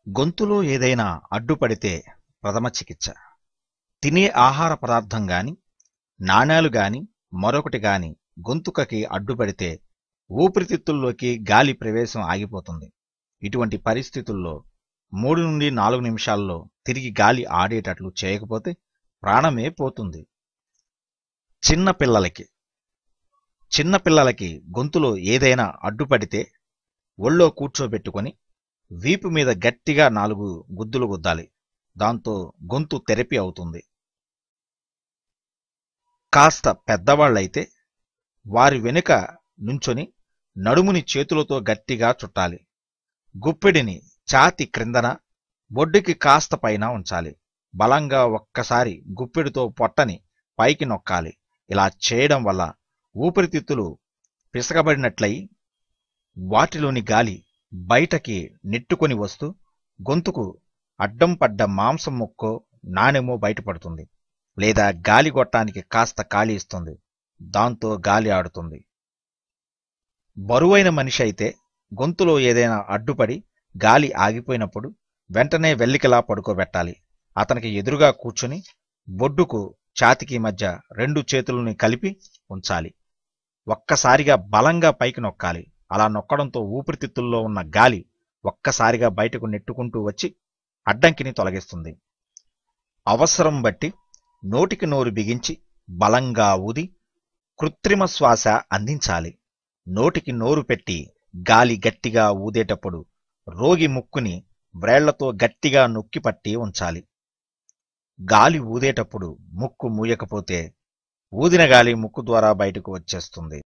గొంతులో ఏదైనా అడ్డుపడితే ప్రథమ చికిత్స తినే ఆహార పదార్థం గాని నాణేలు గాని మరొకటి గాని గొంతుకకి అడ్డుపడితే ఊపిరితిత్తుల్లోకి గాలి ప్రవేశం ఆగిపోతుంది ఇటువంటి పరిస్థితుల్లో మూడు నుండి నాలుగు నిమిషాల్లో తిరిగి గాలి ఆడేటట్లు చేయకపోతే ప్రాణమే పోతుంది చిన్న పిల్లలకి చిన్న పిల్లలకి గొంతులో ఏదైనా అడ్డుపడితే ఒళ్ళో కూర్చోబెట్టుకొని వీపు మీద గట్టిగా నాలుగు గుద్దులు గుద్దాలి దాంతో గొంతు తెరపి అవుతుంది కాస్త పెద్దవాళ్ళైతే వారి వెనుక నుంచొని నడుముని చేతులతో గట్టిగా చుట్టాలి గుప్పెడిని ఛాతి క్రిందన బొడ్డుకి కాస్త పైన ఉంచాలి బలంగా ఒక్కసారి గుప్పెడితో పొట్టని పైకి నొక్కాలి ఇలా చేయడం వల్ల ఊపిరితిత్తులు పిసకబడినట్లయి వాటిలోని గాలి బయటకి నెట్టుకొని వస్తూ గొంతుకు అడ్డం పడ్డ మాంసం ముక్కో నాణెమో బయటపడుతుంది లేదా గాలి గొట్టానికి కాస్త ఖాళీ ఇస్తుంది దాంతో గాలి ఆడుతుంది బరువైన మనిషి అయితే గొంతులో ఏదైనా అడ్డుపడి గాలి ఆగిపోయినప్పుడు వెంటనే వెల్లికిలా పడుకోబెట్టాలి అతనికి ఎదురుగా కూర్చుని బొడ్డుకు ఛాతికి మధ్య రెండు చేతులని కలిపి ఉంచాలి ఒక్కసారిగా బలంగా పైకి నొక్కాలి అలా నొక్కడంతో ఊపిరితిత్తుల్లో ఉన్న గాలి ఒక్కసారిగా బయటకు నెట్టుకుంటూ వచ్చి అడ్డంకిని తొలగిస్తుంది అవసరం బట్టి నోటికి నోరు బిగించి బలంగా ఊది కృత్రిమ శ్వాస అందించాలి నోటికి నోరు పెట్టి గాలి గట్టిగా ఊదేటప్పుడు రోగి ముక్కుని వ్రేళ్లతో గట్టిగా నొక్కిపట్టి ఉంచాలి గాలి ఊదేటప్పుడు ముక్కు మూయకపోతే ఊదిన గాలి ముక్కు ద్వారా బయటకు వచ్చేస్తుంది